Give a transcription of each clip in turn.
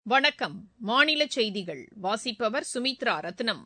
வணக்கம் மாநில செய்திகள் வாசிப்பவர் சுமித்ரா ரத்னம்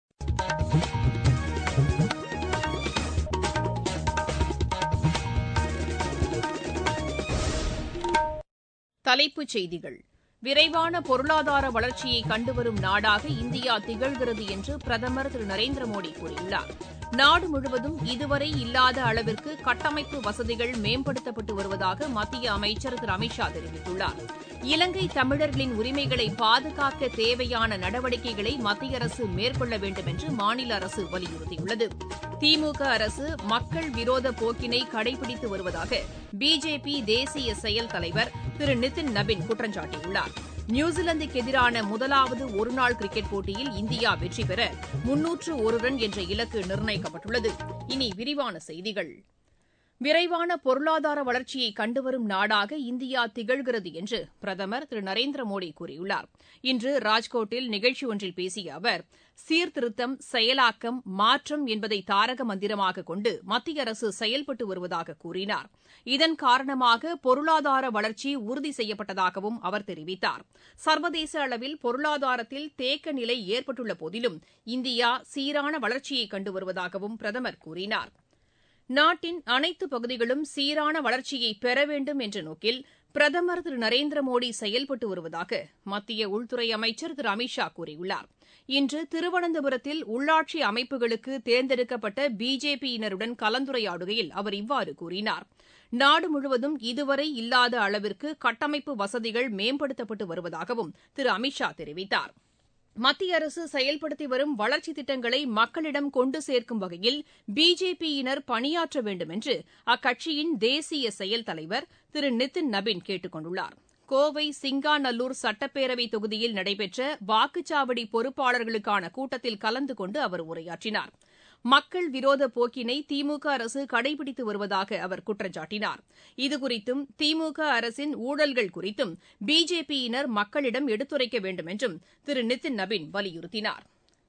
தலைப்புச் செய்திகள் விரைவான பொருளாதார வளர்ச்சியை கண்டுவரும் நாடாக இந்தியா திகழ்கிறது என்று பிரதமர் திரு நரேந்திர மோடி கூறியுள்ளார் நாடு முழுவதும் இதுவரை இல்லாத அளவிற்கு கட்டமைப்பு வசதிகள் மேம்படுத்தப்பட்டு வருவதாக மத்திய அமைச்சர் திரு அமித் ஷா தெரிவித்துள்ளார் இலங்கை தமிழர்களின் உரிமைகளை பாதுகாக்க தேவையான நடவடிக்கைகளை மத்திய அரசு மேற்கொள்ள வேண்டும் என்று மாநில அரசு வலியுறுத்தியுள்ளது திமுக அரசு மக்கள் விரோத போக்கினை கடைபிடித்து வருவதாக பிஜேபி தேசிய செயல் தலைவர் திரு நிதின் நபின் குற்றம் சாட்டியுள்ளார் நியூசிலாந்துக்கு எதிரான முதலாவது ஒருநாள் கிரிக்கெட் போட்டியில் இந்தியா வெற்றி பெற முன்னூற்று ஒரு ரன் என்ற இலக்கு நிர்ணயிக்கப்பட்டுள்ளது இனி விரிவான செய்திகள் விரைவான பொருளாதார வளர்ச்சியை கண்டுவரும் நாடாக இந்தியா திகழ்கிறது என்று பிரதமர் திரு நரேந்திர மோடி கூறியுள்ளார் இன்று ராஜ்கோட்டில் நிகழ்ச்சி ஒன்றில் பேசிய அவர் சீர்திருத்தம் செயலாக்கம் மாற்றம் என்பதை தாரக மந்திரமாக கொண்டு மத்திய அரசு செயல்பட்டு வருவதாக கூறினார் இதன் காரணமாக பொருளாதார வளர்ச்சி உறுதி செய்யப்பட்டதாகவும் அவர் தெரிவித்தார் சர்வதேச அளவில் பொருளாதாரத்தில் தேக்க நிலை ஏற்பட்டுள்ள போதிலும் இந்தியா சீரான வளர்ச்சியை கண்டு வருவதாகவும் பிரதமர் கூறினார் நாட்டின் அனைத்து பகுதிகளும் சீரான வளர்ச்சியை பெற வேண்டும் என்ற நோக்கில் பிரதமர் திரு நரேந்திர மோடி செயல்பட்டு வருவதாக மத்திய உள்துறை அமைச்சர் திரு அமித் ஷா கூறியுள்ளார் இன்று திருவனந்தபுரத்தில் உள்ளாட்சி அமைப்புகளுக்கு தேர்ந்தெடுக்கப்பட்ட பிஜேபியினருடன் கலந்துரையாடுகையில் அவர் இவ்வாறு கூறினார் நாடு முழுவதும் இதுவரை இல்லாத அளவிற்கு கட்டமைப்பு வசதிகள் மேம்படுத்தப்பட்டு வருவதாகவும் திரு அமித் ஷா தெரிவித்தார் மத்திய அரசு செயல்படுத்தி வரும் வளர்ச்சித் திட்டங்களை மக்களிடம் கொண்டு சேர்க்கும் வகையில் பிஜேபியினர் பணியாற்ற வேண்டும் என்று அக்கட்சியின் தேசிய செயல் தலைவர் திரு நிதின் நபின் கேட்டுக் கொண்டுள்ளார் கோவை சிங்காநல்லூர் சட்டப்பேரவை தொகுதியில் நடைபெற்ற வாக்குச்சாவடி பொறுப்பாளர்களுக்கான கூட்டத்தில் கலந்து கொண்டு அவர் உரையாற்றினார் மக்கள் விரோத போக்கினை திமுக அரசு கடைபிடித்து வருவதாக அவர் குற்றம் சாட்டினார் இதுகுறித்தும் திமுக அரசின் ஊழல்கள் குறித்தும் பிஜேபியினர் மக்களிடம் எடுத்துரைக்க வேண்டும் என்றும் திரு நிதின் நபின் வலியுறுத்தினார்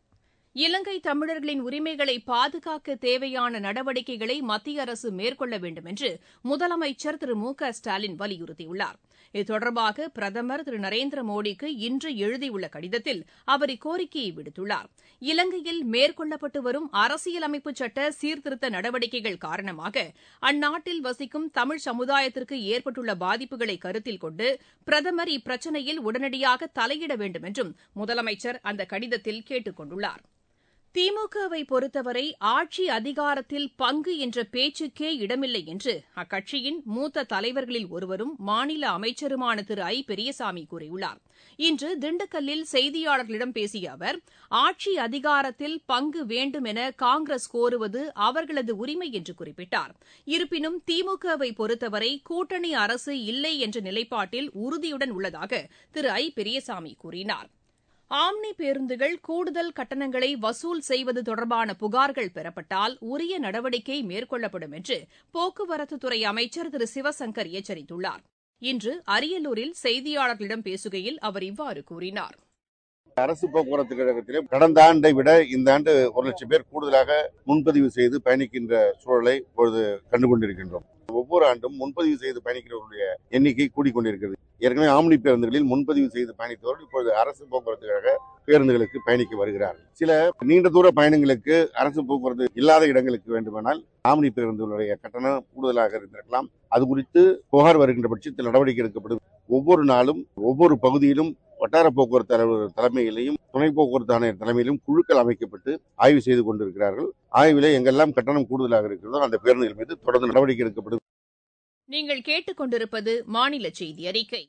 இலங்கை தமிழர்களின் உரிமைகளை பாதுகாக்க தேவையான நடவடிக்கைகளை மத்திய அரசு மேற்கொள்ள வேண்டும் என்று முதலமைச்சர் திரு மு க ஸ்டாலின் வலியுறுத்தியுள்ளார் இது தொடர்பாக பிரதமர் திரு நரேந்திர மோடிக்கு இன்று எழுதியுள்ள கடிதத்தில் அவர் இக்கோரிக்கையை விடுத்துள்ளார் இலங்கையில் மேற்கொள்ளப்பட்டு வரும் அரசியலமைப்பு சட்ட சீர்திருத்த நடவடிக்கைகள் காரணமாக அந்நாட்டில் வசிக்கும் தமிழ் சமுதாயத்திற்கு ஏற்பட்டுள்ள பாதிப்புகளை கருத்தில் கொண்டு பிரதமர் இப்பிரச்சினையில் உடனடியாக தலையிட வேண்டும் என்றும் முதலமைச்சர் அந்த கடிதத்தில் கேட்டுக் கொண்டுள்ளார் திமுகவை பொறுத்தவரை ஆட்சி அதிகாரத்தில் பங்கு என்ற பேச்சுக்கே இடமில்லை என்று அக்கட்சியின் மூத்த தலைவர்களில் ஒருவரும் மாநில அமைச்சருமான திரு ஐ பெரியசாமி கூறியுள்ளார் இன்று திண்டுக்கல்லில் செய்தியாளர்களிடம் பேசிய அவர் ஆட்சி அதிகாரத்தில் பங்கு வேண்டும் என காங்கிரஸ் கோருவது அவர்களது உரிமை என்று குறிப்பிட்டார் இருப்பினும் திமுகவை பொறுத்தவரை கூட்டணி அரசு இல்லை என்ற நிலைப்பாட்டில் உறுதியுடன் உள்ளதாக திரு ஐ பெரியசாமி கூறினார் ஆம்னி பேருந்துகள் கூடுதல் கட்டணங்களை வசூல் செய்வது தொடர்பான புகார்கள் பெறப்பட்டால் உரிய நடவடிக்கை மேற்கொள்ளப்படும் என்று போக்குவரத்துத்துறை அமைச்சர் திரு சிவசங்கர் எச்சரித்துள்ளார் இன்று அரியலூரில் செய்தியாளர்களிடம் பேசுகையில் அவர் இவ்வாறு கூறினார் அரசு போக்குவரத்து கழகத்திலே கடந்த ஆண்டை விட இந்த ஆண்டு ஒரு லட்சம் பேர் கூடுதலாக முன்பதிவு செய்து பயணிக்கின்ற சூழலை இப்பொழுது கண்டுகொண்டிருக்கின்றோம் ஒவ்வொரு ஆண்டும் முன்பதிவு செய்து பயணிக்கிறவர்களுடைய எண்ணிக்கை கூடிக்கொண்டிருக்கிறது ஏற்கனவே ஆம்னி பேருந்துகளில் முன்பதிவு செய்து பயணித்தவர்கள் இப்பொழுது அரசு போக்குவரத்து கழக பேருந்துகளுக்கு பயணிக்க வருகிறார்கள் சில நீண்ட தூர பயணங்களுக்கு அரசு போக்குவரத்து இல்லாத இடங்களுக்கு வேண்டுமானால் ஆம்னி பேருந்துகளுடைய கட்டணம் கூடுதலாக இருந்திருக்கலாம் அது குறித்து புகார் வருகின்ற பட்சத்தில் நடவடிக்கை எடுக்கப்படும் ஒவ்வொரு நாளும் ஒவ்வொரு பகுதியிலும் வட்டார போக்குவரத்து அலுவலர் தலைமையிலையும் துணை போக்குவரத்து ஆணையர் தலைமையிலும் குழுக்கள் அமைக்கப்பட்டு ஆய்வு செய்து கொண்டிருக்கிறார்கள் ஆய்விலே எங்கெல்லாம் கட்டணம் கூடுதலாக இருக்கிறதோ அந்த பேருந்துகள் மீது தொடர்ந்து நடவடிக்கை எடுக்கப்படும் நீங்கள் கேட்டுக்கொண்டிருப்பது மாநில செய்தி அறிக்கை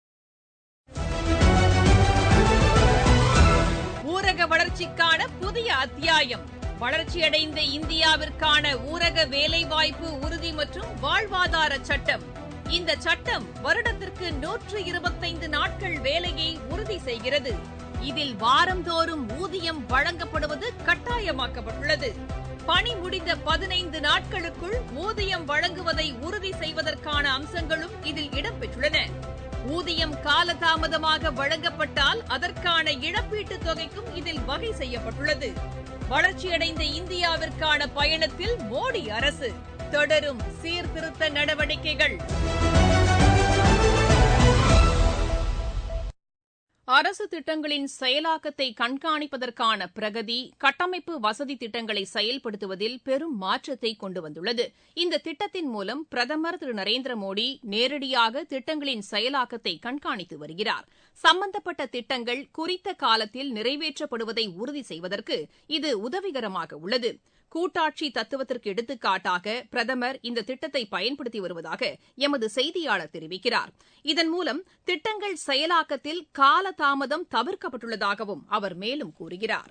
ஊரக வளர்ச்சிக்கான புதிய அத்தியாயம் வளர்ச்சியடைந்த இந்தியாவிற்கான ஊரக வேலைவாய்ப்பு உறுதி மற்றும் வாழ்வாதார சட்டம் இந்த சட்டம் வருடத்திற்கு நூற்று இருபத்தைந்து நாட்கள் வேலையை உறுதி செய்கிறது இதில் வாரந்தோறும் ஊதியம் வழங்கப்படுவது கட்டாயமாக்கப்பட்டுள்ளது பணி முடிந்த பதினைந்து நாட்களுக்குள் ஊதியம் வழங்குவதை உறுதி செய்வதற்கான அம்சங்களும் இதில் இடம்பெற்றுள்ளன ஊதியம் காலதாமதமாக வழங்கப்பட்டால் அதற்கான இழப்பீட்டுத் தொகைக்கும் இதில் வகை செய்யப்பட்டுள்ளது வளர்ச்சியடைந்த இந்தியாவிற்கான பயணத்தில் மோடி அரசு தொடரும் சீர்திருத்த நடவடிக்கைகள் அரசு திட்டங்களின் செயலாக்கத்தை கண்காணிப்பதற்கான பிரகதி கட்டமைப்பு வசதி திட்டங்களை செயல்படுத்துவதில் பெரும் மாற்றத்தை கொண்டு வந்துள்ளது இந்த திட்டத்தின் மூலம் பிரதமர் திரு நரேந்திர மோடி நேரடியாக திட்டங்களின் செயலாக்கத்தை கண்காணித்து வருகிறார் சம்பந்தப்பட்ட திட்டங்கள் குறித்த காலத்தில் நிறைவேற்றப்படுவதை உறுதி செய்வதற்கு இது உதவிகரமாக உள்ளது கூட்டாட்சி தத்துவத்திற்கு எடுத்துக்காட்டாக பிரதமர் இந்த திட்டத்தை பயன்படுத்தி வருவதாக எமது செய்தியாளர் தெரிவிக்கிறார் இதன் மூலம் திட்டங்கள் செயலாக்கத்தில் காலதாமதம் தவிர்க்கப்பட்டுள்ளதாகவும் அவர் மேலும் கூறுகிறார்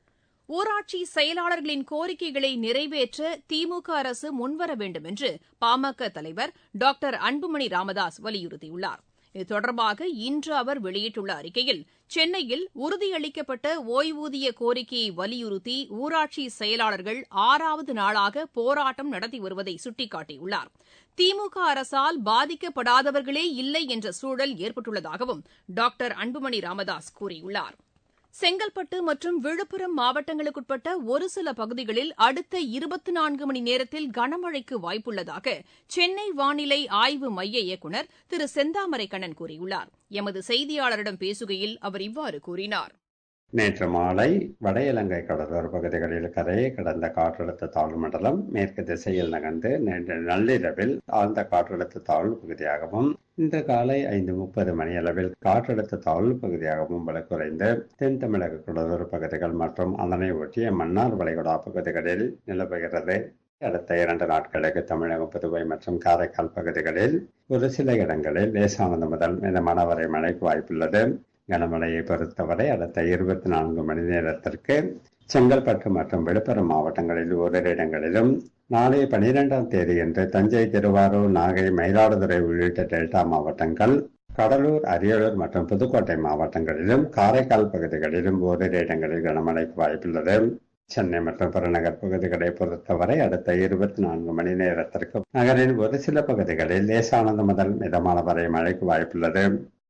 ஊராட்சி செயலாளர்களின் கோரிக்கைகளை நிறைவேற்ற திமுக அரசு முன்வர வேண்டும் என்று பாமக தலைவர் டாக்டர் அன்புமணி ராமதாஸ் வலியுறுத்தியுள்ளார் இது தொடர்பாக இன்று அவர் வெளியிட்டுள்ள அறிக்கையில் சென்னையில் உறுதியளிக்கப்பட்ட ஓய்வூதிய கோரிக்கையை வலியுறுத்தி ஊராட்சி செயலாளர்கள் ஆறாவது நாளாக போராட்டம் நடத்தி வருவதை சுட்டிக்காட்டியுள்ளார் திமுக அரசால் பாதிக்கப்படாதவர்களே இல்லை என்ற சூழல் ஏற்பட்டுள்ளதாகவும் டாக்டர் அன்புமணி ராமதாஸ் கூறியுள்ளார் செங்கல்பட்டு மற்றும் விழுப்புரம் மாவட்டங்களுக்குட்பட்ட ஒரு சில பகுதிகளில் அடுத்த இருபத்தி நான்கு மணி நேரத்தில் கனமழைக்கு வாய்ப்புள்ளதாக சென்னை வானிலை ஆய்வு மைய இயக்குநர் திரு செந்தாமரை கண்ணன் கூறியுள்ளார் எமது செய்தியாளரிடம் பேசுகையில் அவர் இவ்வாறு கூறினார் நேற்று மாலை வட இலங்கை கடலோர பகுதிகளில் கரையை கடந்த காற்றழுத்த தாழ்வு மண்டலம் மேற்கு திசையில் நகர்ந்து நேற்று நள்ளிரவில் ஆழ்ந்த காற்றழுத்த தாழ்வு பகுதியாகவும் இன்று காலை ஐந்து முப்பது மணியளவில் காற்றழுத்த தாழ்வு பகுதியாகவும் வலுக்குறைந்து தென் தமிழக கடலோர பகுதிகள் மற்றும் அதனை ஒட்டிய மன்னார் வளைகுடா பகுதிகளில் நிலவுகிறது அடுத்த இரண்டு நாட்களுக்கு தமிழகம் புதுவை மற்றும் காரைக்கால் பகுதிகளில் ஒரு சில இடங்களில் லேசானது முதல் மிதமான வரை மழைக்கு வாய்ப்புள்ளது கனமழையை பொறுத்தவரை அடுத்த இருபத்தி நான்கு மணி நேரத்திற்கு செங்கல்பட்டு மற்றும் விழுப்புரம் மாவட்டங்களில் ஓரிரு இடங்களிலும் நாளை பனிரெண்டாம் தேதியன்று தஞ்சை திருவாரூர் நாகை மயிலாடுதுறை உள்ளிட்ட டெல்டா மாவட்டங்கள் கடலூர் அரியலூர் மற்றும் புதுக்கோட்டை மாவட்டங்களிலும் காரைக்கால் பகுதிகளிலும் ஓரிரு இடங்களில் கனமழைக்கு வாய்ப்புள்ளது சென்னை மற்றும் புறநகர் பகுதிகளை பொறுத்தவரை அடுத்த இருபத்தி நான்கு மணி நேரத்திற்கு நகரின் ஒரு சில பகுதிகளில் லேசானது முதல் மிதமான வரை மழைக்கு வாய்ப்புள்ளது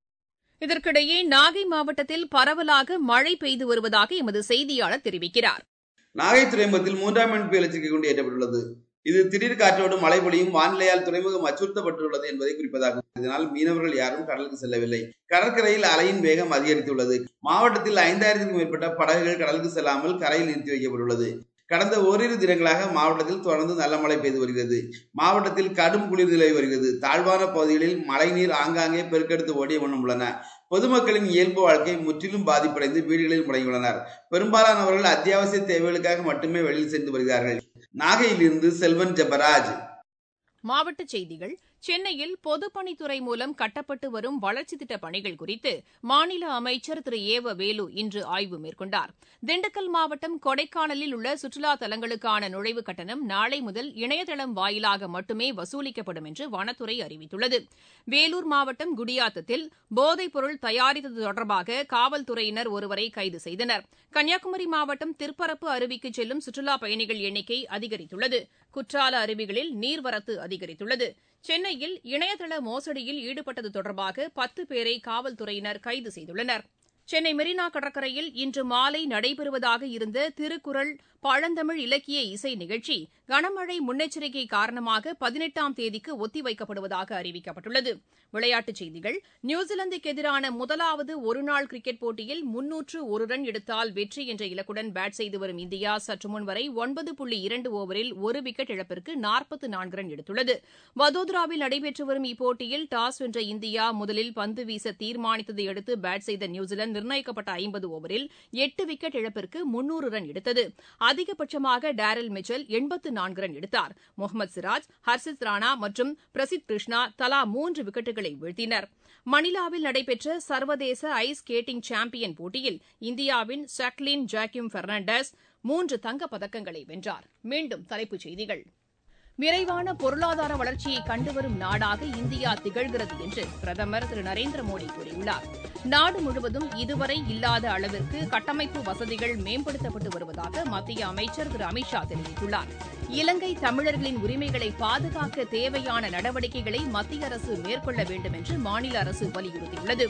இதற்கிடையே நாகை மாவட்டத்தில் பரவலாக மழை பெய்து வருவதாக எமது செய்தியாளர் தெரிவிக்கிறார் நாகை துறைமுகத்தில் மூன்றாம் எண் புயல் எச்சரிக்கை கொண்டு ஏற்றப்பட்டுள்ளது இது திடீர் காற்றோடு மழை பொழியும் வானிலையால் துறைமுகம் அச்சுறுத்தப்பட்டுள்ளது என்பதை குறிப்பதாகும் இதனால் மீனவர்கள் யாரும் கடலுக்கு செல்லவில்லை கடற்கரையில் அலையின் வேகம் அதிகரித்துள்ளது மாவட்டத்தில் ஐந்தாயிரத்திற்கும் மேற்பட்ட படகுகள் கடலுக்கு செல்லாமல் கரையில் நிறுத்தி வைக்கப்பட்டுள்ளது கடந்த ஓரிரு தினங்களாக மாவட்டத்தில் தொடர்ந்து நல்ல மழை பெய்து வருகிறது மாவட்டத்தில் கடும் குளிர் நிலவி வருகிறது தாழ்வான பகுதிகளில் மழைநீர் ஆங்காங்கே பெருக்கெடுத்து ஓடிய வண்ணம் உள்ளன பொதுமக்களின் இயல்பு வாழ்க்கை முற்றிலும் பாதிப்படைந்து வீடுகளில் முடங்கியுள்ளனர் பெரும்பாலானவர்கள் அத்தியாவசிய தேவைகளுக்காக மட்டுமே வெளியில் சென்று வருகிறார்கள் நாகையிலிருந்து செல்வன் ஜெபராஜ் மாவட்டச் செய்திகள் சென்னையில் பொதுப்பணித்துறை மூலம் கட்டப்பட்டு வரும் வளர்ச்சித் திட்டப் பணிகள் குறித்து மாநில அமைச்சர் திரு ஏவ வேலு இன்று ஆய்வு மேற்கொண்டார் திண்டுக்கல் மாவட்டம் கொடைக்கானலில் உள்ள சுற்றுலா தலங்களுக்கான நுழைவுக் கட்டணம் நாளை முதல் இணையதளம் வாயிலாக மட்டுமே வசூலிக்கப்படும் என்று வனத்துறை அறிவித்துள்ளது வேலூர் மாவட்டம் குடியாத்தத்தில் போதைப் பொருள் தயாரித்தது தொடர்பாக காவல்துறையினர் ஒருவரை கைது செய்தனர் கன்னியாகுமரி மாவட்டம் திற்பரப்பு அருவிக்கு செல்லும் சுற்றுலாப் பயணிகள் எண்ணிக்கை அதிகரித்துள்ளது குற்றால அருவிகளில் நீர்வரத்து அதிகரித்துள்ளது சென்னையில் இணையதள மோசடியில் ஈடுபட்டது தொடர்பாக பத்து பேரை காவல்துறையினர் கைது செய்துள்ளனர் சென்னை மெரினா கடற்கரையில் இன்று மாலை நடைபெறுவதாக இருந்த திருக்குறள் பழந்தமிழ் இலக்கிய இசை நிகழ்ச்சி கனமழை முன்னெச்சரிக்கை காரணமாக பதினெட்டாம் தேதிக்கு ஒத்திவைக்கப்படுவதாக அறிவிக்கப்பட்டுள்ளது விளையாட்டுச் செய்திகள் நியூசிலாந்துக்கு எதிரான முதலாவது ஒருநாள் கிரிக்கெட் போட்டியில் முன்னூற்று ஒரு ரன் எடுத்தால் வெற்றி என்ற இலக்குடன் பேட் செய்து வரும் இந்தியா சற்று முன் வரை ஒன்பது புள்ளி இரண்டு ஓவரில் ஒரு விக்கெட் இழப்பிற்கு நாற்பத்து நான்கு ரன் எடுத்துள்ளது வதோதராவில் நடைபெற்று வரும் இப்போட்டியில் டாஸ் வென்ற இந்தியா முதலில் பந்து வீச தீர்மானித்ததை அடுத்து பேட் செய்த நியூசிலாந்து நிர்ணயிக்கப்பட்ட ஐம்பது ஓவரில் எட்டு விக்கெட் இழப்பிற்கு முன்னூறு ரன் எடுத்தது அதிகபட்சமாக டேரல் மிச்சல் எண்பத்து நான்கு ரன் எடுத்தார் முகமது சிராஜ் ஹர்சித் ராணா மற்றும் பிரசித் கிருஷ்ணா தலா மூன்று விக்கெட்டுகளை வீழ்த்தினர் மணிலாவில் நடைபெற்ற சர்வதேச ஐஸ் ஸ்கேட்டிங் சாம்பியன் போட்டியில் இந்தியாவின் ஜாக்லின் ஜாக்கிம் பெர்னாண்டஸ் மூன்று தங்கப் பதக்கங்களை வென்றார் மீண்டும் தலைப்புச் செய்திகள் விரைவான பொருளாதார வளர்ச்சியை கண்டுவரும் நாடாக இந்தியா திகழ்கிறது என்று பிரதமர் திரு நரேந்திர மோடி கூறியுள்ளார் நாடு முழுவதும் இதுவரை இல்லாத அளவிற்கு கட்டமைப்பு வசதிகள் மேம்படுத்தப்பட்டு வருவதாக மத்திய அமைச்சர் திரு அமித்ஷா தெரிவித்துள்ளார் இலங்கை தமிழர்களின் உரிமைகளை பாதுகாக்க தேவையான நடவடிக்கைகளை மத்திய அரசு மேற்கொள்ள வேண்டும் என்று மாநில அரசு வலியுறுத்தியுள்ளது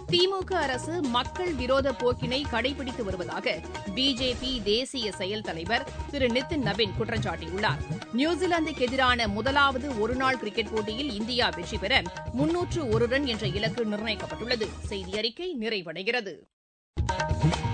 திமுக அரசு மக்கள் விரோத போக்கினை கடைபிடித்து வருவதாக பிஜேபி தேசிய செயல் தலைவர் திரு நிதின் நபின் குற்றம் சாட்டியுள்ளார் நியூசிலாந்துக்கு எதிரான முதலாவது ஒருநாள் கிரிக்கெட் போட்டியில் இந்தியா வெற்றி பெற முன்னூற்று ஒரு ரன் என்ற இலக்கு நிர்ணயிக்கப்பட்டுள்ளது செய்தி அறிக்கை நிறைவடைகிறது